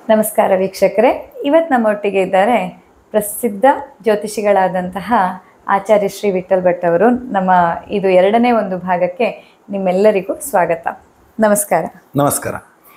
ನಮಸ್ಕಾರ ವೀಕ್ಷಕರೇ ಇವತ್ತು ನಮ್ಮೊಟ್ಟಿಗೆ ಇದ್ದಾರೆ ಪ್ರಸಿದ್ಧ ಜ್ಯೋತಿಷಿಗಳಾದಂತಹ ಆಚಾರ್ಯ ಶ್ರೀ ವಿಠಲ್ ಭಟ್ ಅವರು ನಮ್ಮ ಇದು ಎರಡನೇ ಒಂದು ಭಾಗಕ್ಕೆ ನಿಮ್ಮೆಲ್ಲರಿಗೂ ಸ್ವಾಗತ ನಮಸ್ಕಾರ ನಮಸ್ಕಾರ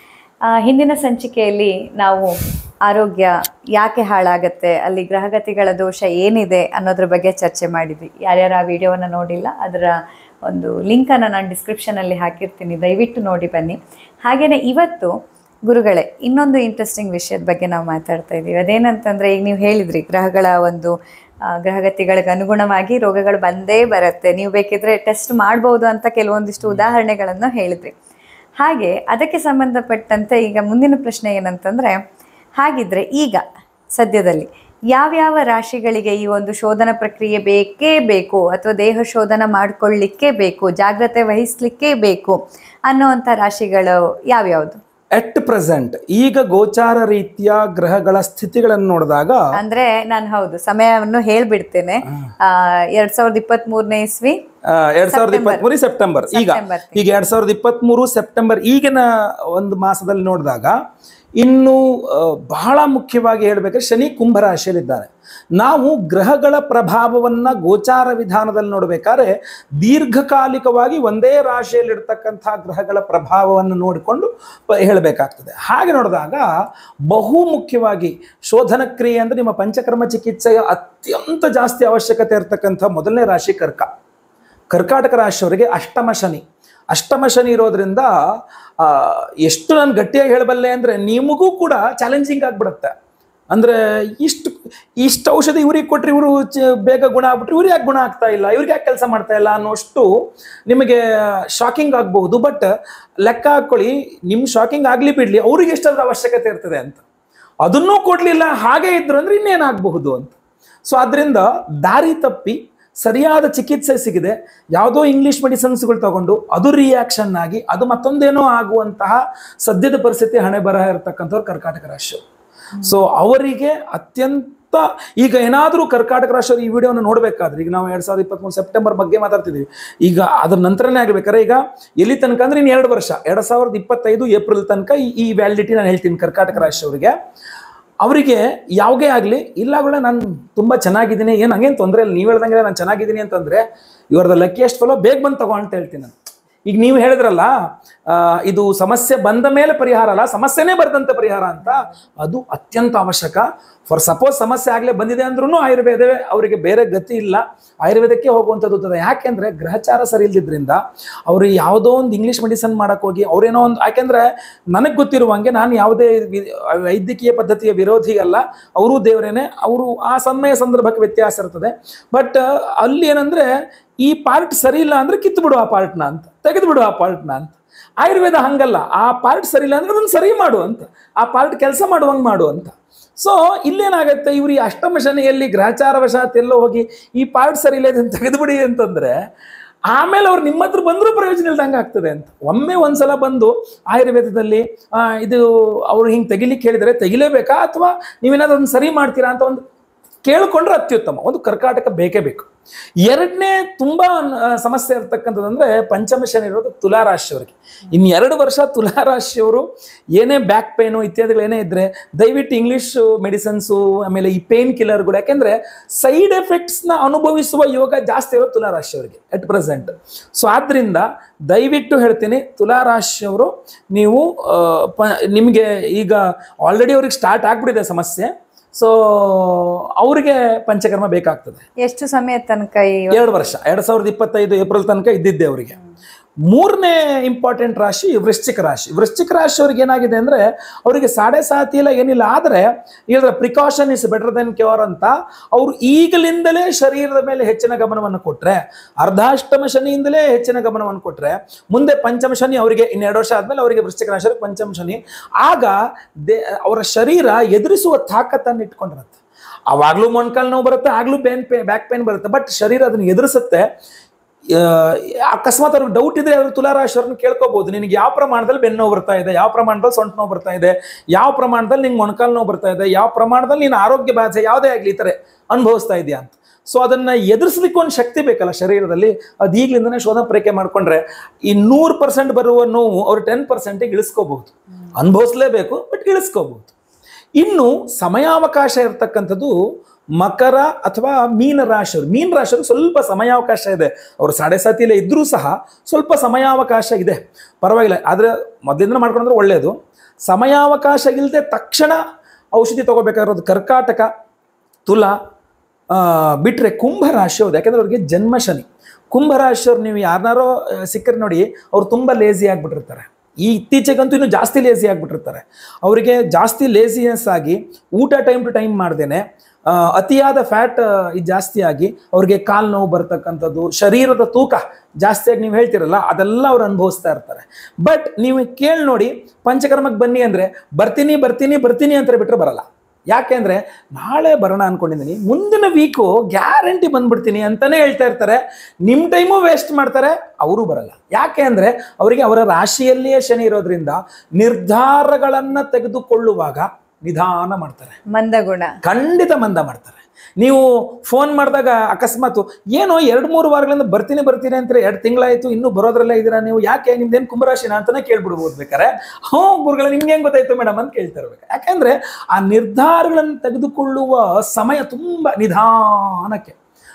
ಆ, ಹಿಂದಿನ ಸಂಚಿಕೆಯಲ್ಲಿ ನಾವು ಆರೋಗ್ಯ ಯಾಕೆ ಹಾಳಾಗತ್ತೆ ಅಲ್ಲಿ ಗ್ರಹಗತಿಗಳ ದೋಷ ಏನಿದೆ ಅನ್ನೋದ್ರ ಬಗ್ಗೆ ಚರ್ಚೆ ಮಾಡಿದ್ವಿ ಯಾರ್ಯಾರು ಆ ವಿಡಿಯೋವನ್ನು ನೋಡಿಲ್ಲ ಅದರ ಒಂದು ಲಿಂಕನ್ನು ನಾನು ಡಿಸ್ಕ್ರಿಪ್ಷನಲ್ಲಿ ಹಾಕಿರ್ತೀನಿ ದಯವಿಟ್ಟು ನೋಡಿ ಬನ್ನಿ ಹಾಗೆಯೇ ಇವತ್ತು ಗುರುಗಳೇ ಇನ್ನೊಂದು ಇಂಟ್ರೆಸ್ಟಿಂಗ್ ವಿಷಯದ ಬಗ್ಗೆ ನಾವು ಮಾತಾಡ್ತಾ ಇದ್ದೀವಿ ಅದೇನಂತಂದರೆ ಈಗ ನೀವು ಹೇಳಿದ್ರಿ ಗ್ರಹಗಳ ಒಂದು ಆ, ಗ್ರಹಗತಿಗಳಿಗೆ ಅನುಗುಣವಾಗಿ ರೋಗಗಳು ಬಂದೇ ಬರುತ್ತೆ ನೀವು ಬೇಕಿದ್ರೆ ಟೆಸ್ಟ್ ಮಾಡ್ಬೋದು ಅಂತ ಕೆಲವೊಂದಿಷ್ಟು ಉದಾಹರಣೆಗಳನ್ನು ಹೇಳಿದ್ರಿ ಹಾಗೆ ಅದಕ್ಕೆ ಸಂಬಂಧಪಟ್ಟಂತೆ ಈಗ ಮುಂದಿನ ಪ್ರಶ್ನೆ ಏನಂತಂದರೆ ಹಾಗಿದ್ರೆ ಈಗ ಸದ್ಯದಲ್ಲಿ ಯಾವ್ಯಾವ ರಾಶಿಗಳಿಗೆ ಈ ಒಂದು ಶೋಧನ ಪ್ರಕ್ರಿಯೆ ಬೇಕೇ ಬೇಕು ಅಥವಾ ದೇಹ ಶೋಧನ ಮಾಡ್ಕೊಳ್ಳಿಕ್ಕೆ ಬೇಕು ಜಾಗ್ರತೆ ವಹಿಸ್ಲಿಕ್ಕೇ ಬೇಕು ಅನ್ನೋವಂಥ ರಾಶಿಗಳು ಯಾವ್ಯಾವುದು ಎಟ್ ಪ್ರೆಸೆಂಟ್ ಈಗ ಗೋಚಾರ ರೀತಿಯ ಗ್ರಹಗಳ ಸ್ಥಿತಿಗಳನ್ನು ನೋಡಿದಾಗ ಅಂದ್ರೆ ನಾನು ಹೌದು ಸಮಯವನ್ನು ಹೇಳ್ಬಿಡ್ತೇನೆ ಆ, ಎರಡ್ ಸಾವಿರದ ಇಪ್ಪತ್ತ್ ಮೂರನೇ ಇಸ್ವಿ ಆ, ಎರಡ್ ಸಾವಿರದ ಇಪ್ಪತ್ತ್ ಮೂರು ಸೆಪ್ಟೆಂಬರ್ ಈಗ ಸೆಪ್ಟೆಂಬರ್ ಈಗ ಎರಡ್ ಸಾವಿರದ ಇಪ್ಪತ್ತ್ ಮೂರು ಸೆಪ್ಟೆಂಬರ್ ಈಗಿನ ಒಂದು ಮಾಸದಲ್ಲಿ ನೋಡಿದಾಗ ಇನ್ನು ಆ, ಬಹಳ ಮುಖ್ಯವಾಗಿ ಹೇಳ್ಬೇಕಾದ್ರೆ ಶನಿ ಕುಂಭ ರಾಶಿಯಲ್ಲಿದ್ದಾನೆ ನಾವು ಗ್ರಹಗಳ ಪ್ರಭಾವವನ್ನ ಗೋಚಾರ ವಿಧಾನದಲ್ಲಿ ನೋಡ್ಬೇಕಾದ್ರೆ ದೀರ್ಘಕಾಲಿಕವಾಗಿ ಒಂದೇ ರಾಶಿಯಲ್ಲಿರ್ತಕ್ಕಂಥ ಗ್ರಹಗಳ ಪ್ರಭಾವವನ್ನು ನೋಡಿಕೊಂಡು ಪ- ಹೇಳಬೇಕಾಗ್ತದೆ ಹಾಗೆ ನೋಡಿದಾಗ ಬಹು ಮುಖ್ಯವಾಗಿ ಶೋಧನ ಕ್ರಿಯೆ ಅಂದ್ರೆ ನಿಮ್ಮ ಪಂಚಕರ್ಮ ಚಿಕಿತ್ಸೆಯ ಅತ್ಯಂತ ಜಾಸ್ತಿ ಅವಶ್ಯಕತೆ ಇರತಕ್ಕಂಥ ಮೊದಲನೇ ರಾಶಿ ಕರ್ಕ ಕರ್ಕಾಟಕ ರಾಶಿಯವರಿಗೆ ಅಷ್ಟಮ ಶನಿ ಅಷ್ಟಮ ಶನಿ ಇರೋದ್ರಿಂದ ಆ, ಎಷ್ಟು ನಾನು ಗಟ್ಟಿಯಾಗಿ ಹೇಳಬಲ್ಲೆ ಅಂದರೆ ನಿಮಗೂ ಕೂಡ ಚಾಲೆಂಜಿಂಗ್ ಆಗಿಬಿಡುತ್ತೆ ಅಂದರೆ ಇಷ್ಟು ಇಷ್ಟು ಔಷಧಿ ಇವ್ರಿಗೆ ಕೊಟ್ಟರೆ ಇವರು ಬೇಗ ಗುಣ ಆಗ್ಬಿಟ್ರೆ ಇವ್ರಿಗೆ ಯಾಕೆ ಗುಣ ಆಗ್ತಾ ಇಲ್ಲ ಇವ್ರಿಗೆ ಯಾಕೆ ಕೆಲಸ ಮಾಡ್ತಾ ಇಲ್ಲ ಅನ್ನೋಷ್ಟು ನಿಮಗೆ ಶಾಕಿಂಗ್ ಆಗಬಹುದು ಬಟ್ ಲೆಕ್ಕ ಹಾಕ್ಕೊಳ್ಳಿ ನಿಮ್ಮ ಶಾಕಿಂಗ್ ಆಗಲಿ ಬಿಡಲಿ ಅವ್ರಿಗೆ ಎಷ್ಟಾದ್ರೂ ಅವಶ್ಯಕತೆ ಇರ್ತದೆ ಅಂತ ಅದನ್ನೂ ಕೊಡಲಿಲ್ಲ ಹಾಗೆ ಇದ್ರು ಅಂದ್ರೆ ಇನ್ನೇನಾಗಬಹುದು ಅಂತ ಸೊ ಅದರಿಂದ ದಾರಿ ತಪ್ಪಿ ಸರಿಯಾದ ಚಿಕಿತ್ಸೆ ಸಿಗದೆ ಯಾವುದೋ ಇಂಗ್ಲಿಷ್ ಮೆಡಿಸಿನ್ಸ್ಗಳು ತಗೊಂಡು ಅದು ರಿಯಾಕ್ಷನ್ ಆಗಿ ಅದು ಮತ್ತೊಂದೇನೋ ಆಗುವಂತಹ ಸದ್ಯದ ಪರಿಸ್ಥಿತಿ ಹಣೆ ಬರಹ ಇರತಕ್ಕಂಥವ್ರು ಕರ್ಕಾಟಕ ರಾಶಿಯವರು ಸೊ ಅವರಿಗೆ ಅತ್ಯಂತ ಈಗ ಏನಾದರೂ ಕರ್ಕಾಟಕ ರಾಶಿಯವರು ಈ ವಿಡಿಯೋನ ನೋಡಬೇಕಾದ್ರೆ ಈಗ ನಾವು ಎರಡ್ ಸಾವಿರದ ಇಪ್ಪತ್ಮೂರು ಸೆಪ್ಟೆಂಬರ್ ಬಗ್ಗೆ ಮಾತಾಡ್ತಿದ್ದೀವಿ ಈಗ ಅದ್ರ ನಂತರನೇ ಆಗ್ಬೇಕಾದ್ರೆ ಈಗ ಎಲ್ಲಿ ತನಕ ಅಂದ್ರೆ ಇನ್ನು ಎರಡು ವರ್ಷ ಎರಡ್ ಸಾವಿರದ ಇಪ್ಪತ್ತೈದು ಏಪ್ರಿಲ್ ತನಕ ಈ- ಈ ವ್ಯಾಲಿಡಿಟಿ ನಾನು ಹೇಳ್ತೀನಿ ಕರ್ಕಾಟಕ ರಾಶಿಯವರಿಗೆ ಅವರಿಗೆ ಯಾವಾಗೇ ಆಗಲಿ ಇಲ್ಲಾಗಲೇ ನಾನು ತುಂಬ ಚೆನ್ನಾಗಿದ್ದೀನಿ ಏನು ಹಂಗೇನು ತೊಂದರೆ ಇಲ್ಲ ನೀವು ಹೇಳ್ದಂಗೆ ನಾನು ಚೆನ್ನಾಗಿದ್ದೀನಿ ಅಂತಂದರೆ ಇವ್ರದ ಲಕ್ಕಿಯಸ್ಟ್ ಫಲೋ ಬೇಗ ಬಂದು ತಗೋ ಅಂತ ಹೇಳ್ತೀನಿ ನಾನು ಈಗ ನೀವು ಹೇಳಿದ್ರಲ್ಲ ಆ, ಇದು ಸಮಸ್ಯೆ ಬಂದ ಮೇಲೆ ಪರಿಹಾರ ಅಲ್ಲ ಸಮಸ್ಯೆನೇ ಬರದಂತೆ ಪರಿಹಾರ ಅಂತ ಅದು ಅತ್ಯಂತ ಅವಶ್ಯಕ ಫಾರ್ ಸಪೋಸ್ ಸಮಸ್ಯೆ ಆಗಲೇ ಬಂದಿದೆ ಅಂದ್ರೂ ಆಯುರ್ವೇದವೇ ಅವರಿಗೆ ಬೇರೆ ಗತಿ ಇಲ್ಲ ಆಯುರ್ವೇದಕ್ಕೆ ಹೋಗುವಂಥದ್ದು ಇರ್ತದೆ ಯಾಕೆಂದ್ರೆ ಗ್ರಹಚಾರ ಸರಿ ಇಲ್ದಿದ್ರಿಂದ ಅವರು ಯಾವುದೋ ಒಂದು ಇಂಗ್ಲಿಷ್ ಮೆಡಿಸನ್ ಮಾಡಕ್ ಹೋಗಿ ಅವ್ರೇನೋ ಒಂದು ಯಾಕೆಂದ್ರೆ ನನಗೆ ಗೊತ್ತಿರುವಂಗೆ ನಾನು ಯಾವುದೇ ವಿ- ವೈದ್ಯಕೀಯ ಪದ್ಧತಿಯ ವಿರೋಧಿ ಅಲ್ಲ ಅವರು ದೇವರೇನೆ ಅವರು ಆ ಸಮಯ ಸಂದರ್ಭಕ್ಕೆ ವ್ಯತ್ಯಾಸ ಇರ್ತದೆ ಬಟ್ ಅಲ್ಲಿ ಏನಂದ್ರೆ ಈ ಪಾರ್ಟ್ ಸರಿ ಇಲ್ಲ ಅಂದ್ರೆ ಕಿತ್ತು ಬಿಡು ಆ ಪಾರ್ಟ್ನ ಅಂತ ತೆಗೆದು ಬಿಡು ಆ ಪಾರ್ಟ್ನ ಅಂತ ಆಯುರ್ವೇದ ಹಂಗಲ್ಲ ಆ ಪಾರ್ಟ್ ಸರಿ ಇಲ್ಲ ಅಂದ್ರೆ ಅದನ್ನ ಸರಿ ಮಾಡು ಅಂತ ಆ ಪಾರ್ಟ್ ಕೆಲಸ ಮಾಡುವಂಗೆ ಮಾಡು ಅಂತ ಸೊ ಇಲ್ಲೇನಾಗತ್ತೆ ಇವ್ರು ಈ ಅಷ್ಟಮ ಶನಿಯಲ್ಲಿ ಗ್ರಹಚಾರ ವಶಾತ್ ಎಲ್ಲೋ ಹೋಗಿ ಈ ಪಾರ್ಟ್ ಸರಿ ಇಲ್ಲ ಇದನ್ನ ತೆಗೆದುಬಿಡಿ ಅಂತಂದ್ರೆ ಆಮೇಲೆ ಅವ್ರು ನಿಮ್ಮ ಹತ್ರ ಬಂದರೂ ಪ್ರಯೋಜನ ಇಲ್ದಂಗೆ ಆಗ್ತದೆ ಅಂತ ಒಮ್ಮೆ ಒಂದ್ಸಲ ಬಂದು ಆಯುರ್ವೇದದಲ್ಲಿ ಆ, ಇದು ಅವ್ರು ಹಿಂಗೆ ತೆಗಿಲಿಕ್ಕೆ ಹೇಳಿದರೆ ತೆಗಿಲೇಬೇಕಾ ಅಥವಾ ನೀವೇನಾದ್ರು ಒಂದು ಸರಿ ಮಾಡ್ತೀರಾ ಅಂತ ಒಂದು ಕೇಳಿಕೊಂಡ್ರೆ ಅತ್ಯುತ್ತಮ ಒಂದು ಕರ್ಕಾಟಕ ಬೇಕೇ ಬೇಕು ಎರಡನೇ ತುಂಬಾ ಆ, ಸಮಸ್ಯೆ ಇರ್ತಕ್ಕಂಥದ್ದಂದ್ರೆ ಪಂಚಮ ಶನಿ ಇರೋದು ತುಲಾ ರಾಶಿಯವರಿಗೆ ಇನ್ನು ಎರಡು ವರ್ಷ ತುಲಾ ರಾಶಿಯವರು ಏನೇ ಬ್ಯಾಕ್ ಪೇನು ಇತ್ಯಾದಿಗಳು ಏನೇ ಇದ್ರೆ ದಯವಿಟ್ಟು ಇಂಗ್ಲಿಷ್ ಮೆಡಿಸನ್ಸು ಆಮೇಲೆ ಈ ಪೇನ್ ಕಿಲ್ಲರ್ಗಳು ಯಾಕೆಂದ್ರೆ ಸೈಡ್ ಎಫೆಕ್ಟ್ಸ್ನ ಅನುಭವಿಸುವ ಯೋಗ ಜಾಸ್ತಿ ಇರೋದು ತುಲಾ ರಾಶಿಯವರಿಗೆ ಅಟ್ ಪ್ರೆಸೆಂಟ್ ಸೊ ಆದ್ರಿಂದ ದಯವಿಟ್ಟು ಹೇಳ್ತೀನಿ ತುಲಾ ರಾಶಿಯವರು ನೀವು ಆ, ಪ ನಿಮಗೆ ಈಗ ಆಲ್ರೆಡಿ ಅವ್ರಿಗೆ ಸ್ಟಾರ್ಟ್ ಆಗ್ಬಿಟ್ಟಿದೆ ಸಮಸ್ಯೆ ಸೊ ಅವರಿಗೆ ಪಂಚಕರ್ಮ ಬೇಕಾಗ್ತದೆ ಎಷ್ಟು ಸಮಯ ತನಕ ಈ ಎರಡು ವರ್ಷ ಎರಡ್ ಸಾವಿರದ ಇಪ್ಪತ್ತೈದು ಏಪ್ರಿಲ್ ತನಕ ಇದ್ದಿದ್ದೆ ಅವರಿಗೆ ಮೂರನೇ ಇಂಪಾರ್ಟೆಂಟ್ ರಾಶಿ ವೃಶ್ಚಿಕ ರಾಶಿ ವೃಶ್ಚಿಕ ರಾಶಿಯವ್ರಿಗೆ ಏನಾಗಿದೆ ಅಂದ್ರೆ ಅವರಿಗೆ ಸಾಡೆ ಸಾತಿ ಇಲ್ಲ ಏನಿಲ್ಲ ಆದರೆ ಹೇಳಿದ್ರೆ precaution is better then cure ಅಂತ ಅವರು ಈಗಲಿಂದಲೇ ಶರೀರದ ಮೇಲೆ ಹೆಚ್ಚಿನ ಗಮನವನ್ನು ಕೊಟ್ರೆ ಅರ್ಧಾಷ್ಟಮ ಶನಿಯಿಂದಲೇ ಹೆಚ್ಚಿನ ಗಮನವನ್ನು ಕೊಟ್ರೆ ಮುಂದೆ ಪಂಚಮ ಶನಿ ಅವರಿಗೆ ಇನ್ನೆರಡು ವರ್ಷ ಆದ್ಮೇಲೆ ಅವರಿಗೆ ವೃಶ್ಚಿಕ ರಾಶಿಯವ್ರಿಗೆ ಪಂಚಮ ಶನಿ ಆಗ ದೇ ಅವರ ಶರೀರ ಎದುರಿಸುವ ತಾಕತ್ತನ್ನು ಇಟ್ಕೊಂಡಿರುತ್ತೆ ಅವಾಗ್ಲೂ ಮೊಣಕಾಲು ನೋವು ಬರುತ್ತೆ ಆಗ್ಲೂ ಪೇನ್ ಪೇ ಬ್ಯಾಕ್ ಪೇನ್ ಬರುತ್ತೆ ಬಟ್ ಶರೀರ ಅದನ್ನ ಎದುರಿಸುತ್ತೆ ಆ, ಅಕಸ್ಮಾತ್ ಅವ್ರಿಗೆ ಡೌಟ್ ಇದ್ರೆ ಅವ್ರು ತುಲಾರಾಶಿಯವ್ರನ್ನ ಕೇಳ್ಕೋಬಹುದು ನಿನಗೆ ಯಾವ ಪ್ರಮಾಣದಲ್ಲಿ ಬೆನ್ನು ನೋವು ಬರ್ತಾ ಇದೆ ಯಾವ ಪ್ರಮಾಣದಲ್ಲಿ ಸೊಂಟ ನೋವು ಬರ್ತಾ ಇದೆ ಯಾವ ಪ್ರಮಾಣದಲ್ಲಿ ನಿಂಗೆ ಮೊಣಕಾಲು ನೋವು ಬರ್ತಾ ಇದೆ ಯಾವ ಪ್ರಮಾಣದಲ್ಲಿ ನೀನು ಆರೋಗ್ಯ ಬಾಧೆ ಯಾವುದೇ ಆಗಲಿ ಈ ಥರ ಅನುಭವಿಸ್ತಾ ಇದೆಯಾ ಅಂತ ಸೊ ಅದನ್ನ ಎದುರಿಸ್ಲಿಕ್ಕೆ ಒಂದು ಶಕ್ತಿ ಬೇಕಲ್ಲ ಶರೀರದಲ್ಲಿ ಅದು ಈಗಲಿಂದನೇ ಶೋಧನ ಪರೀಕ್ಷೆ ಮಾಡ್ಕೊಂಡ್ರೆ ಈ ನೂರು ಪರ್ಸೆಂಟ್ ಬರುವ ನೋವು ಅವ್ರು ಟೆನ್ ಪರ್ಸೆಂಟಿಗೆ ಇಳಿಸ್ಕೋಬಹುದು ಅನುಭವಿಸ್ಲೇಬೇಕು ಬಟ್ ಇಳಿಸ್ಕೋಬಹುದು ಇನ್ನು ಸಮಯಾವಕಾಶ ಇರತಕ್ಕಂಥದ್ದು ಮಕರ ಅಥವಾ ಮೀನ ರಾಶಿಯವರು ಮೀನ ರಾಶಿಯವರು ಸ್ವಲ್ಪ ಸಮಯಾವಕಾಶ ಇದೆ ಅವರು ಸಾಡೆ ಸಾತಿಯಲ್ಲೇ ಇದ್ದರೂ ಸಹ ಸ್ವಲ್ಪ ಸಮಯಾವಕಾಶ ಇದೆ ಪರವಾಗಿಲ್ಲ ಆದರೆ ಮೊದಲಿಂದ ಮಾಡ್ಕೊಂಡ್ರೆ ಒಳ್ಳೆಯದು ಸಮಯಾವಕಾಶ ಇಲ್ಲದೆ ತಕ್ಷಣ ಔಷಧಿ ತಗೋಬೇಕಾಗಿರೋದು ಕರ್ಕಾಟಕ ತುಲ ಬಿಟ್ಟರೆ ಕುಂಭ ರಾಶಿಯವ್ರು ಯಾಕಂದ್ರೆ ಅವ್ರಿಗೆ ಜನ್ಮ ಶನಿ ಕುಂಭ ರಾಶಿಯವ್ರು ನೀವು ಯಾರನ್ನಾರೋ ಸಿಕ್ಕರೆ ನೋಡಿ ಅವ್ರು ತುಂಬ ಲೇಸಿ ಆಗಿಬಿಟ್ಟಿರ್ತಾರೆ ಈ ಇತ್ತೀಚೆಗಂತೂ ಇನ್ನೂ ಜಾಸ್ತಿ ಲೇಸಿ ಆಗಿಬಿಟ್ಟಿರ್ತಾರೆ ಅವರಿಗೆ ಜಾಸ್ತಿ ಲೇಸಿನೆಸ್ ಆಗಿ ಊಟ ಟೈಮ್ ಟು ಟೈಮ್ ಮಾಡ್ದೇನೆ ಆ, ಅತಿಯಾದ ಫ್ಯಾಟ್ ಇದು ಜಾಸ್ತಿ ಆಗಿ ಅವ್ರಿಗೆ ಕಾಲು ನೋವು ಬರ್ತಕ್ಕಂಥದ್ದು ಶರೀರದ ತೂಕ ಜಾಸ್ತಿಯಾಗಿ ನೀವು ಹೇಳ್ತಿರಲ್ಲ ಅದೆಲ್ಲ ಅವ್ರು ಅನುಭವಿಸ್ತಾ ಇರ್ತಾರೆ ಬಟ್ ನೀವು ಕೇಳಿ ನೋಡಿ ಪಂಚಕರ್ಮಕ್ಕೆ ಬನ್ನಿ ಅಂದರೆ ಬರ್ತೀನಿ ಬರ್ತೀನಿ ಬರ್ತೀನಿ ಅಂತ ಬಿಟ್ಟರೆ ಬರಲ್ಲ ಯಾಕೆಂದ್ರೆ ನಾಳೆ ಬರೋಣ ಅನ್ಕೊಂಡಿದ್ದೀನಿ ಮುಂದಿನ ವೀಕು ಗ್ಯಾರಂಟಿ ಬಂದ್ಬಿಡ್ತೀನಿ ಅಂತಾನೆ ಹೇಳ್ತಾ ಇರ್ತಾರೆ ನಿಮ್ಮ ಟೈಮು ವೇಸ್ಟ್ ಮಾಡ್ತಾರೆ ಅವರು ಬರಲ್ಲ ಯಾಕೆ ಅಂದ್ರೆ ಅವರಿಗೆ ಅವರ ರಾಶಿಯಲ್ಲಿಯೇ ಶನಿ ಇರೋದ್ರಿಂದ ನಿರ್ಧಾರಗಳನ್ನ ತೆಗೆದುಕೊಳ್ಳುವಾಗ ನಿಧಾನ ಮಾಡ್ತಾರೆ ಮಂದಗುಣ ಖಂಡಿತ ಮಂದ ಮಾಡ್ತಾರೆ ನೀವು ಫೋನ್ ಮಾಡಿದಾಗ ಅಕಸ್ಮಾತ್ ಏನೋ ಎರಡು ಮೂರು ವಾರಗಳಿಂದ ಬರ್ತೀನಿ ಬರ್ತೀನಿ ಅಂತ ಎರಡು ತಿಂಗಳಾಯ್ತು ಇನ್ನೂ ಬರೋದ್ರಲ್ಲೇ ಇದ್ದೀರಾ ನೀವು ಯಾಕೆ ನಿಮ್ದೇನು ಕುಂಭರಾಶಿನ ಅಂತಾನೆ ಕೇಳ್ಬಿಡ್ಬೋದು ಬೇಕಾರೆ ಹ್ಞೂ ಗುರುಗಳ ನಿಮ್ಗೆ ಹೆಂಗ್ ಗೊತ್ತಾಯ್ತು ಮೇಡಮ್ ಅಂತ ಕೇಳ್ತಾ ಇರ್ಬೇಕು ಯಾಕಂದ್ರೆ ಆ ನಿರ್ಧಾರಗಳನ್ನು ತೆಗೆದುಕೊಳ್ಳುವ ಸಮಯ ತುಂಬಾ ನಿಧಾನಕ್ಕೆ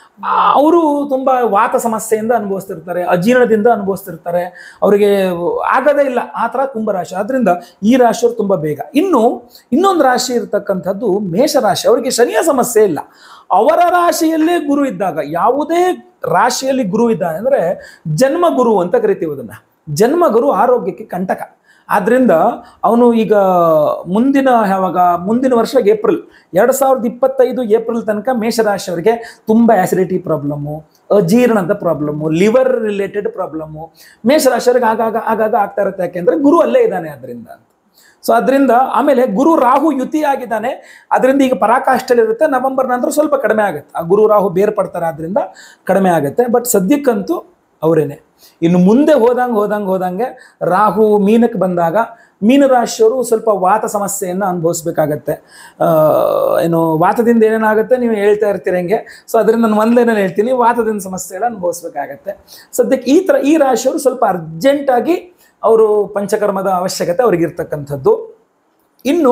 ಅವರು ತುಂಬ ವಾತ ಸಮಸ್ಯೆಯಿಂದ ಅನುಭವಿಸ್ತಿರ್ತಾರೆ ಅಜೀರ್ಣದಿಂದ ಅನುಭವಿಸ್ತಿರ್ತಾರೆ ಅವರಿಗೆ ಆಗದೇ ಇಲ್ಲ ಆ ಥರ ಕುಂಭರಾಶಿ ಆದ್ರಿಂದ ಈ ರಾಶಿಯವರು ತುಂಬ ಬೇಗ ಇನ್ನು ಇನ್ನೊಂದು ರಾಶಿ ಇರ್ತಕ್ಕಂಥದ್ದು ಮೇಷರಾಶಿ ಅವರಿಗೆ ಶನಿಯ ಸಮಸ್ಯೆ ಇಲ್ಲ ಅವರ ರಾಶಿಯಲ್ಲೇ ಗುರು ಇದ್ದಾಗ ಯಾವುದೇ ರಾಶಿಯಲ್ಲಿ ಗುರು ಇದ್ದಾನೆ ಅಂದರೆ ಜನ್ಮ ಗುರು ಅಂತ ಕರಿತೀವಿ ಅದನ್ನ ಜನ್ಮ ಗುರು ಆರೋಗ್ಯಕ್ಕೆ ಕಂಟಕ ಆದ್ರಿಂದ ಅವನು ಈಗ ಮುಂದಿನ ಯಾವಾಗ ಮುಂದಿನ ವರ್ಷ ಏಪ್ರಿಲ್ ಎರಡು ಸಾವಿರದ ಇಪ್ಪತ್ತೈದು ಏಪ್ರಿಲ್ ತನಕ ಮೇಷರಾಶಿಯವರಿಗೆ ತುಂಬ ಆಸಿಡಿಟಿ ಪ್ರಾಬ್ಲಮ್ಮು ಅಜೀರ್ಣದ ಪ್ರಾಬ್ಲಮ್ಮು ಲಿವರ್ ರಿಲೇಟೆಡ್ ಪ್ರಾಬ್ಲಮ್ಮು ಮೇಷರಾಶಿಯವರಿಗೆ ಆಗಾಗ ಆಗಾಗ ಆಗ್ತಾ ಇರುತ್ತೆ ಯಾಕೆಂದ್ರೆ ಗುರು ಅಲ್ಲೇ ಇದ್ದಾನೆ ಅದರಿಂದ ಸೊ ಅದರಿಂದ ಆಮೇಲೆ ಗುರು ರಾಹು ಯುತಿ ಆಗಿದ್ದಾನೆ ಅದರಿಂದ ಈಗ ಪರಾಕಾಷ್ಠಲಿರುತ್ತೆ ನವೆಂಬರ್ ನಂತರ ಸ್ವಲ್ಪ ಕಡಿಮೆ ಆಗುತ್ತೆ ಆ ಗುರು ರಾಹು ಬೇರ್ಪಡ್ತಾರೆ ಆದ್ರಿಂದ ಕಡಿಮೆ ಆಗುತ್ತೆ ಬಟ್ ಸದ್ಯಕ್ಕಂತೂ ಅವರೇನೆ ಇನ್ನು ಮುಂದೆ ಹೋದಂಗೆ ಹೋದಂಗೆ ಹೋದಂಗೆ ರಾಹು ಮೀನಕ್ಕೆ ಬಂದಾಗ ಮೀನರಾಶಿಯವರು ಸ್ವಲ್ಪ ವಾತ ಸಮಸ್ಯೆಯನ್ನು ಅನುಭವಿಸ್ಬೇಕಾಗತ್ತೆ ಆ, ಏನು ವಾತದಿಂದ ಏನೇನಾಗುತ್ತೆ ನೀವು ಹೇಳ್ತಾ ಇರ್ತೀರ ಹಂಗೆ ಸೊ ಅದರಿಂದ ನಾನು ಒಂದೇನೇ ಹೇಳ್ತೀನಿ ವಾತದಿಂದ ಸಮಸ್ಯೆಗಳ ಅನುಭವಿಸ್ಬೇಕಾಗತ್ತೆ ಸದ್ಯಕ್ಕೆ ಈ ಥರ ಈ ರಾಶಿಯವರು ಸ್ವಲ್ಪ ಅರ್ಜೆಂಟಾಗಿ ಅವರು ಪಂಚಕರ್ಮದ ಅವಶ್ಯಕತೆ ಅವ್ರಿಗಿರ್ತಕ್ಕಂಥದ್ದು ಇನ್ನು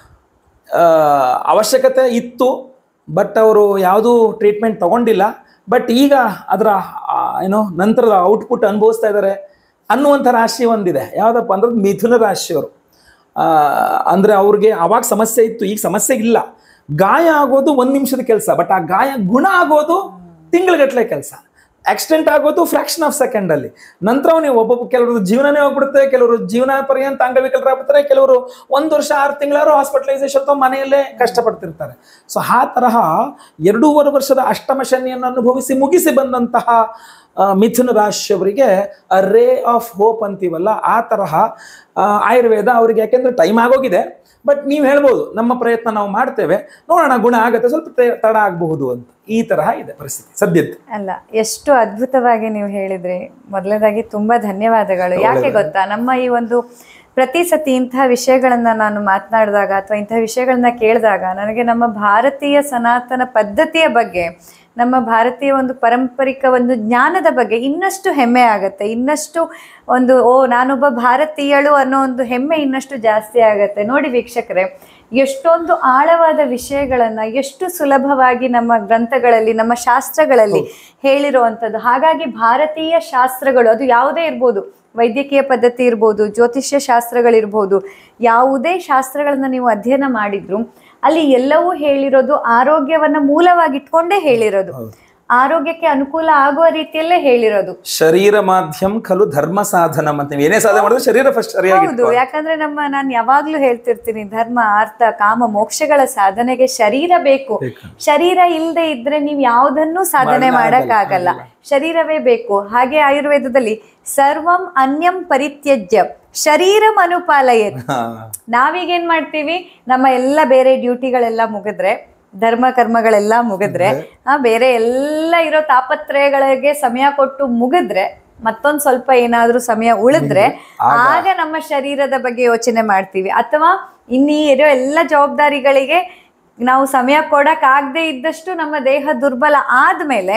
ಆ, ಅವಶ್ಯಕತೆ ಇತ್ತು ಬಟ್ ಅವರು ಯಾವುದೂ ಟ್ರೀಟ್ಮೆಂಟ್ ತಗೊಂಡಿಲ್ಲ ಬಟ್ ಈಗ ಅದರ ಆ, ಏನು ನಂತರದ ಔಟ್ಪುಟ್ ಅನುಭವಿಸ್ತಾ ಇದ್ದಾರೆ ಅನ್ನುವಂಥ ರಾಶಿ ಒಂದಿದೆ ಯಾವುದಪ್ಪ ಅಂದ್ರೆ ಮಿಥುನ ರಾಶಿಯವರು ಆ, ಅಂದ್ರೆ ಅವ್ರಿಗೆ ಅವಾಗ ಸಮಸ್ಯೆ ಇತ್ತು ಈಗ ಸಮಸ್ಯೆ ಇಲ್ಲ ಗಾಯ ಆಗೋದು ಒಂದು ನಿಮಿಷದ ಕೆಲಸ ಬಟ್ ಆ ಗಾಯ ಗುಣ ಆಗೋದು ತಿಂಗಳಗಟ್ಟಲೆ ಕೆಲಸ ಆಕ್ಸಿಡೆಂಟ್ ಆಗೋದು ಫ್ರಾಕ್ಷನ್ ಆಫ್ ಸೆಕೆಂಡ್ ಅಲ್ಲಿ ನಂತರ ನೀವು ಒಬ್ಬೊಬ್ಬ ಕೆಲವರು ಜೀವನನೇ ಹೋಗ್ಬಿಡುತ್ತೆ ಕೆಲವರು ಜೀವನ ಪರ್ಯಂತ ಅಂಗವಿಕಲರಾಗ್ಬಿಡ್ತಾರೆ ಕೆಲವರು ಒಂದು ವರ್ಷ ಆರು ತಿಂಗಳಾರು ಹಾಸ್ಪಿಟಲೈಸೇಷನ್ ಅಥವಾ ಮನೆಯಲ್ಲೇ ಕಷ್ಟಪಡ್ತಿರ್ತಾರೆ ಸೊ ಆ ತರಹ ಎರಡೂವರೆ ವರ್ಷದ ಅಷ್ಟಮ ಶನಿಯನ್ನು ಅನುಭವಿಸಿ ಮುಗಿಸಿ ಬಂದಂತಹ ಆ, ಮಿಥುನ ರಾಶಿಯವರಿಗೆ ರೇ ಆಫ್ ಹೋಪ್ ಅಂತೀವಲ್ಲ ಆ ತರಹ ಆ, ಆಯುರ್ವೇದ ಅವರಿಗೆ ಯಾಕೆಂದ್ರೆ ಟೈಮ್ ಆಗೋಗಿದೆ ಬಟ್ ನೀವು ಹೇಳ್ಬೋದು ನಮ್ಮ ಪ್ರಯತ್ನ ನಾವು ಮಾಡ್ತೇವೆ ನೋಡೋಣ ಗುಣ ಆಗುತ್ತೆ ಸ್ವಲ್ಪ ತೆ- ತಡ ಆಗಬಹುದು ಅಂತ ಈ ತರಹ ಇದೆ ಪರಿಸ್ಥಿತಿ ಸದ್ಯದ್ದು ಅಲ್ಲ ಎಷ್ಟು ಅದ್ಭುತವಾಗಿ ನೀವು ಹೇಳಿದ್ರಿ ಮೊದಲನೇದಾಗಿ ತುಂಬಾ ಧನ್ಯವಾದಗಳು ಯಾಕೆ ಗೊತ್ತಾ ನಮ್ಮ ಈ ಒಂದು ಪ್ರತಿ ಸತಿ ಇಂತಹ ವಿಷಯಗಳನ್ನ ನಾನು ಮಾತನಾಡಿದಾಗ ಅಥವಾ ಇಂತಹ ವಿಷಯಗಳನ್ನ ಕೇಳಿದಾಗ ನನಗೆ ನಮ್ಮ ಭಾರತೀಯ ಸನಾತನ ಪದ್ಧತಿಯ ಬಗ್ಗೆ ನಮ್ಮ ಭಾರತೀಯ ಒಂದು ಪಾರಂಪರಿಕ ಒಂದು ಜ್ಞಾನದ ಬಗ್ಗೆ ಇನ್ನಷ್ಟು ಹೆಮ್ಮೆ ಆಗುತ್ತೆ ಇನ್ನಷ್ಟು ಒಂದು ಓ ನಾನೊಬ್ಬ ಭಾರತೀಯಳು ಅನ್ನೋ ಒಂದು ಹೆಮ್ಮೆ ಇನ್ನಷ್ಟು ಜಾಸ್ತಿ ಆಗುತ್ತೆ ನೋಡಿ ವೀಕ್ಷಕರೇ ಎಷ್ಟೊಂದು ಆಳವಾದ ವಿಷಯಗಳನ್ನ ಎಷ್ಟು ಸುಲಭವಾಗಿ ನಮ್ಮ ಗ್ರಂಥಗಳಲ್ಲಿ ನಮ್ಮ ಶಾಸ್ತ್ರಗಳಲ್ಲಿ ಹೇಳಿರುವಂಥದ್ದು ಹಾಗಾಗಿ ಭಾರತೀಯ ಶಾಸ್ತ್ರಗಳು ಅದು ಯಾವುದೇ ಇರ್ಬೋದು ವೈದ್ಯಕೀಯ ಪದ್ಧತಿ ಇರ್ಬೋದು ಜ್ಯೋತಿಷ್ಯ ಶಾಸ್ತ್ರಗಳಿರ್ಬೋದು ಯಾವುದೇ ಶಾಸ್ತ್ರಗಳನ್ನ ನೀವು ಅಧ್ಯಯನ ಮಾಡಿದ್ರು ಅಲ್ಲಿ ಎಲ್ಲವೂ ಹೇಳಿರೋದು ಆರೋಗ್ಯವನ್ನ ಮೂಲವಾಗಿಟ್ಕೊಂಡೇ ಹೇಳಿರೋದು ಆರೋಗ್ಯಕ್ಕೆ ಅನುಕೂಲ ಆಗುವ ರೀತಿಯಲ್ಲೇ ಹೇಳಿರೋದು ಶರೀರ ಮಾಧ್ಯಮ ಖಲು ಧರ್ಮ ಸಾಧನ ಅಂತ ನೀವು ಏನೇ ಸಾಧನೆ ಮಾಡಿದ್ರೆ ಶರೀರ ಫಸ್ಟ್ ಸರಿಯಾಗಿ ಹೌದು ಯಾಕಂದ್ರೆ ನಮ್ಮ ನಾನು ಯಾವಾಗ್ಲೂ ಹೇಳ್ತಿರ್ತೀನಿ ಧರ್ಮ ಅರ್ಥ ಕಾಮ ಮೋಕ್ಷಗಳ ಸಾಧನೆಗೆ ಶರೀರ ಬೇಕು ಬೇಕು. ಶರೀರ ಇಲ್ಲದೆ ಇದ್ರೆ ನೀವು ಯಾವುದನ್ನೂ ಸಾಧನೆ ಮಾಡಕ್ ಆಗಲ್ಲ ಶರೀರವೇ ಬೇಕು ಹಾಗೆ ಆಯುರ್ವೇದದಲ್ಲಿ ಸರ್ವಂ ಅನ್ಯಂ ಪರಿತ್ಯಜ್ಯ ಶರೀರಂ ಅನುಪಾಲಯತ್ ಹಾ. ನಾವೀಗೇನ್ ಮಾಡ್ತೀವಿ ನಮ್ಮ ಎಲ್ಲ ಬೇರೆ ಡ್ಯೂಟಿಗಳೆಲ್ಲ ಮುಗಿದ್ರೆ ಧರ್ಮ ಕರ್ಮಗಳೆಲ್ಲ ಮುಗಿದ್ರೆ ಆ ಬೇರೆ ಎಲ್ಲ ಇರೋ ತಾಪತ್ರಯಗಳಿಗೆ ಸಮಯ ಕೊಟ್ಟು ಮುಗಿದ್ರೆ ಮತ್ತೊಂದ್ ಸ್ವಲ್ಪ ಏನಾದ್ರೂ ಸಮಯ ಉಳಿದ್ರೆ ಆಗ ನಮ್ಮ ಶರೀರದ ಬಗ್ಗೆ ಯೋಚನೆ ಮಾಡ್ತೀವಿ ಅಥವಾ ಇನ್ನೀ ಇರೋ ಎಲ್ಲ ಜವಾಬ್ದಾರಿಗಳಿಗೆ ನಾವು ಸಮಯ ಕೊಡಕ್ ಆಗದೆ ಇದ್ದಷ್ಟು ನಮ್ಮ ದೇಹ ದುರ್ಬಲ ಆದ್ಮೇಲೆ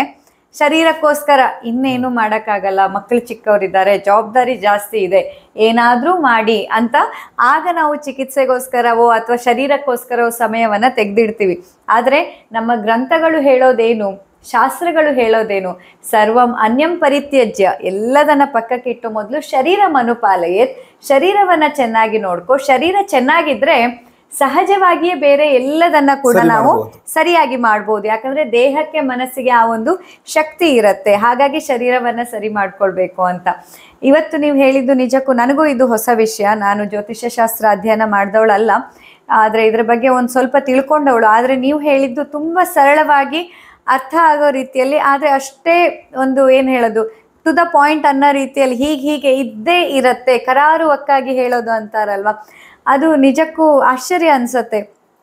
ಶರೀರಕ್ಕೋಸ್ಕರ ಇನ್ನೇನು ಮಾಡೋಕ್ಕಾಗಲ್ಲ ಮಕ್ಕಳು ಚಿಕ್ಕವರಿದ್ದಾರೆ ಜವಾಬ್ದಾರಿ ಜಾಸ್ತಿ ಇದೆ ಏನಾದರೂ ಮಾಡಿ ಅಂತ ಆಗ ನಾವು ಚಿಕಿತ್ಸೆಗೋಸ್ಕರವೋ ಅಥವಾ ಶರೀರಕ್ಕೋಸ್ಕರವೋ ಸಮಯವನ್ನು ತೆಗೆದಿಡ್ತೀವಿ ಆದರೆ ನಮ್ಮ ಗ್ರಂಥಗಳು ಹೇಳೋದೇನು ಶಾಸ್ತ್ರಗಳು ಹೇಳೋದೇನು ಸರ್ವಂ ಅನ್ಯಂ ಪರಿತ್ಯಜ್ಯ ಎಲ್ಲದನ್ನ ಪಕ್ಕಕ್ಕಿಟ್ಟು ಮೊದಲು ಶರೀರ ಮನುಪಾಲಯೇತ್ ಶರೀರವನ್ನ ಚೆನ್ನಾಗಿ ನೋಡ್ಕೋ ಶರೀರ ಚೆನ್ನಾಗಿದ್ರೆ ಸಹಜವಾಗಿಯೇ ಬೇರೆ ಎಲ್ಲದನ್ನ ಕೂಡ ಸರಿ ನಾವು ಮಾಡ್ಬೋದು. ಸರಿಯಾಗಿ ಮಾಡ್ಬೋದು ಯಾಕಂದ್ರೆ ದೇಹಕ್ಕೆ ಮನಸ್ಸಿಗೆ ಆ ಒಂದು ಶಕ್ತಿ ಇರುತ್ತೆ ಹಾಗಾಗಿ ಶರೀರವನ್ನ ಸರಿ ಮಾಡ್ಕೊಳ್ಬೇಕು ಅಂತ ಇವತ್ತು ನೀವು ಹೇಳಿದ್ದು ನಿಜಕ್ಕೂ ನನಗೂ ಇದು ಹೊಸ ವಿಷಯ ನಾನು ಜ್ಯೋತಿಷ್ಯ ಶಾಸ್ತ್ರ ಅಧ್ಯಯನ ಮಾಡಿದವಳಲ್ಲ ಆದರೆ ಇದ್ರ ಬಗ್ಗೆ ಒಂದು ಸ್ವಲ್ಪ ತಿಳ್ಕೊಂಡವಳು ಆದರೆ ನೀವು ಹೇಳಿದ್ದು ತುಂಬ ಸರಳವಾಗಿ ಅರ್ಥ ಆಗೋ ರೀತಿಯಲ್ಲಿ ಆದರೆ ಅಷ್ಟೇ ಒಂದು ಏನು ಹೇಳೋದು ಟು ದ ಪಾಯಿಂಟ್ ಅನ್ನೋ ರೀತಿಯಲ್ಲಿ ಹೀಗೆ ಹೀಗೆ ಇದ್ದೇ ಇರುತ್ತೆ ಕರಾರುವಕ್ಕಾಗಿ ಹೇಳೋದು ಅಂತಾರಲ್ವ ಅದು ನಿಜಕ್ಕೂ ಆಶ್ಚರ್ಯ ಅನ್ಸುತ್ತೆ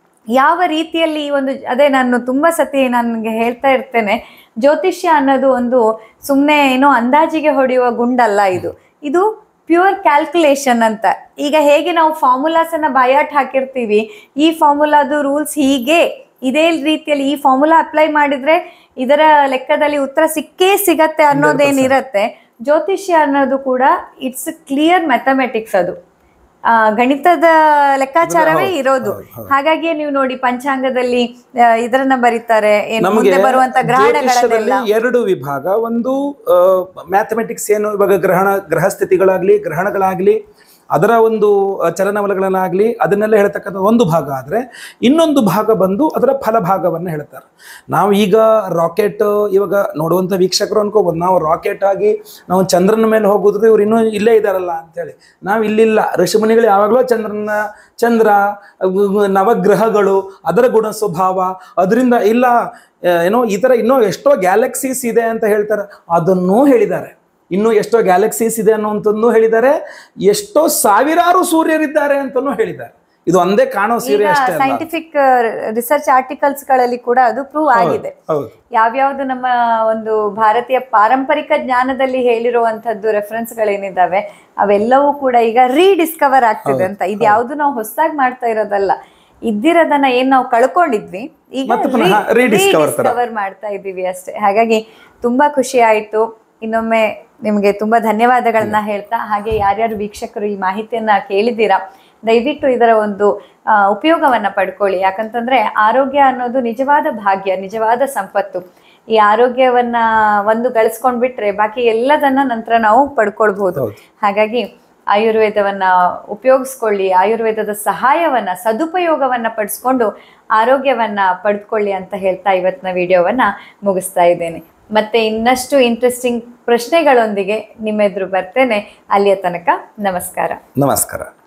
ಯಾವ ರೀತಿಯಲ್ಲಿ ಈ ಒಂದು ಅದೇ ನಾನು ತುಂಬ ಸತಿ ನನಗೆ ಹೇಳ್ತಾ ಇರ್ತೇನೆ ಜ್ಯೋತಿಷ್ಯ ಅನ್ನೋದು ಒಂದು ಸುಮ್ಮನೆ ಏನೋ ಅಂದಾಜಿಗೆ ಹೊಡೆಯುವ ಗುಂಡಲ್ಲ ಇದು ಇದು ಪ್ಯೂರ್ ಕ್ಯಾಲ್ಕುಲೇಷನ್ ಅಂತ ಈಗ ಹೇಗೆ ನಾವು ಫಾರ್ಮುಲಾಸನ್ನ ಬಯಾಟ್ ಹಾಕಿರ್ತೀವಿ ಈ ಫಾರ್ಮುಲಾದು ರೂಲ್ಸ್ ಹೀಗೆ ಇದೇ ರೀತಿಯಲ್ಲಿ ಈ ಫಾರ್ಮುಲಾ ಅಪ್ಲೈ ಮಾಡಿದ್ರೆ ಇದರ ಲೆಕ್ಕದಲ್ಲಿ ಉತ್ತರ ಸಿಕ್ಕೇ ಸಿಗತ್ತೆ ಅನ್ನೋದೇನಿರತ್ತೆ ಜ್ಯೋತಿಷ್ಯ ಅನ್ನೋದು ಕೂಡ ಇಟ್ಸ್ ಕ್ಲಿಯರ್ ಮ್ಯಾಥಮೆಟಿಕ್ಸ್ ಅದು ಆ, ಗಣಿತದ ಲೆಕ್ಕಾಚಾರವೇ ಹೌದು, ಇರೋದು ಹೌದು, ಹೌದು. ಹಾಗಾಗಿಯೇ ನೀವು ನೋಡಿ ಪಂಚಾಂಗದಲ್ಲಿ ಆ, ಇದರನ್ನ ಬರೀತಾರೆ ಏನು ನಮಗೆ ಮುಂದೆ ಬರುವಂತ ಜ್ಯೋತಿಷ್ಯದಲ್ಲಿ ಗ್ರಹಣಗಳನ್ನೆಲ್ಲ ಎರಡು ವಿಭಾಗ ಒಂದು ಮ್ಯಾಥಮೆಟಿಕ್ಸ್ ಏನು ಇವಾಗ ಗ್ರಹಣ ಗ್ರಹ ಸ್ಥಿತಿಗಳಾಗ್ಲಿ ಗ್ರಹಣಗಳಾಗ್ಲಿ ಅದರ ಒಂದು ಆ, ಚಲನವಲಗಳನ್ನಾಗ್ಲಿ ಅದನ್ನೆಲ್ಲ ಹೇಳ್ತಕ್ಕಂಥ ಒಂದು ಭಾಗ ಆದರೆ ಇನ್ನೊಂದು ಭಾಗ ಬಂದು ಅದರ ಫಲಭಾಗವನ್ನು ಹೇಳ್ತಾರೆ ನಾವು ಈಗ ರಾಕೆಟ್ ಇವಾಗ ನೋಡುವಂಥ ವೀಕ್ಷಕರು ಅನ್ಕೋಬೋದು ನಾವು ರಾಕೆಟ್ ಆಗಿ ನಾವು ಚಂದ್ರನ ಮೇಲೆ ಹೋಗಿದ್ರೆ ಇವ್ರು ಇನ್ನೂ ಇಲ್ಲೇ ಇದ್ದಾರಲ್ಲ ಅಂತೇಳಿ ನಾವು ಇಲ್ಲಿಲ್ಲ ಋಷಿಮುನಿಗಳು ಯಾವಾಗಲೂ ಚಂದ್ರನ ಚಂದ್ರ ಅವ್- ನವಗ್ರಹಗಳು ಅದರ ಗುಣ ಸ್ವಭಾವ ಅದರಿಂದ ಇಲ್ಲ ಆ, ಏನೋ ಈ ಥರ ಇನ್ನೂ ಎಷ್ಟೋ ಗ್ಯಾಲಕ್ಸೀಸ್ ಇದೆ ಅಂತ ಹೇಳ್ತಾರೆ ಅದನ್ನೂ ಹೇಳಿದ್ದಾರೆ ಇನ್ನೂ ಎಷ್ಟೋ ಗ್ಯಾಲಕ್ಸೀಸ್ ಇದೆ ಅನ್ನುವಂಥದ್ದನ್ನು ಹೇಳಿದ್ದಾರೆ ಎಷ್ಟೋ ಸಾವಿರಾರು ಸೂರ್ಯರಿದ್ದಾರೆ ಅಂತಲೂ ಹೇಳಿದ್ದಾರೆ ಇದು ಒಂದೇ ಕಾಣೋ ಸೀರೆ ಈಗ ಅಷ್ಟೇ ಅಲ್ಲ ಸೈಂಟಿಫಿಕ್ ರಿಸರ್ಚ್ ಆರ್ಟಿಕಲ್ಸ್ ಗಳಲ್ಲಿ ಕೂಡ ಅದು ಪ್ರೂವ್ ಆಗಿದೆ ಹೌದು ಯಾವ್ಯಾವ್ದು ನಮ್ಮ ಒಂದು ಭಾರತೀಯ ಪಾರಂಪರಿಕ ಜ್ಞಾನದಲ್ಲಿ ಹೇಳಿರುವಂತದ್ದು ರೆಫರೆನ್ಸ್ ಗಳೇನಿದಾವೆ ಅವೆಲ್ಲವೂ ಕೂಡ ಈಗ ರೀಡಿಸ್ಕವರ್ ಆಗ್ತಿದೆ ಅಂತ ಇದು ಯಾವ್ದು ನಾವು ಹೊಸದಾಗಿ ಮಾಡ್ತಾ ಇರೋದಲ್ಲ ಇದ್ದಿರೋದನ್ನ ಏನ್ ನಾವು ಕಳ್ಕೊಂಡಿದ್ವಿ ಈಗ ಮತ್ತೆ ಪುನಃ rediscover ತರ. ಕವರ್ ಮಾಡ್ತಾ ಇದ್ದೀವಿ ಅಷ್ಟೇ ಹಾಗಾಗಿ ತುಂಬಾ ಖುಷಿ ಆಯ್ತು ಇನ್ನೊಮ್ಮೆ ನಿಮಗೆ ತುಂಬಾ ಧನ್ಯವಾದಗಳನ್ನ ಹೇಳ್ತಾ ಹಾಗೆ ಯಾರ್ಯಾರು ವೀಕ್ಷಕರು ಈ ಮಾಹಿತಿಯನ್ನ ಕೇಳಿದ್ದೀರಾ ದಯವಿಟ್ಟು ಇದರ ಒಂದು ಆ, ಉಪಯೋಗವನ್ನ ಪಡ್ಕೊಳ್ಳಿ ಯಾಕಂತಂದ್ರೆ ಆರೋಗ್ಯ ಅನ್ನೋದು ನಿಜವಾದ ಭಾಗ್ಯ ನಿಜವಾದ ಸಂಪತ್ತು ಈ ಆರೋಗ್ಯವನ್ನ ಒಂದು ಗಳಿಸ್ಕೊಂಡ್ಬಿಟ್ರೆ ಬಾಕಿ ಎಲ್ಲದನ್ನ ನಂತರ ನಾವು ಪಡ್ಕೊಳ್ಬಹುದು ಹೌದು. ಹಾಗಾಗಿ ಆಯುರ್ವೇದವನ್ನ ಉಪಯೋಗಿಸ್ಕೊಳ್ಳಿ ಆಯುರ್ವೇದದ ಸಹಾಯವನ್ನ ಸದುಪಯೋಗವನ್ನ ಪಡಿಸ್ಕೊಂಡು ಆರೋಗ್ಯವನ್ನ ಪಡೆದುಕೊಳ್ಳಿ ಅಂತ ಹೇಳ್ತಾ ಇವತ್ತಿನ ವಿಡಿಯೋವನ್ನ ಮುಗಿಸ್ತಾ ಇದ್ದೇನೆ ಮತ್ತೆ ಇನ್ನಷ್ಟು ಇಂಟ್ರೆಸ್ಟಿಂಗ್ ಪ್ರಶ್ನೆಗಳೊಂದಿಗೆ ನಿಮ್ಮೆದುರು ಬರ್ತೇನೆ ಅಲ್ಲಿಯ ತನಕ ನಮಸ್ಕಾರ ನಮಸ್ಕಾರ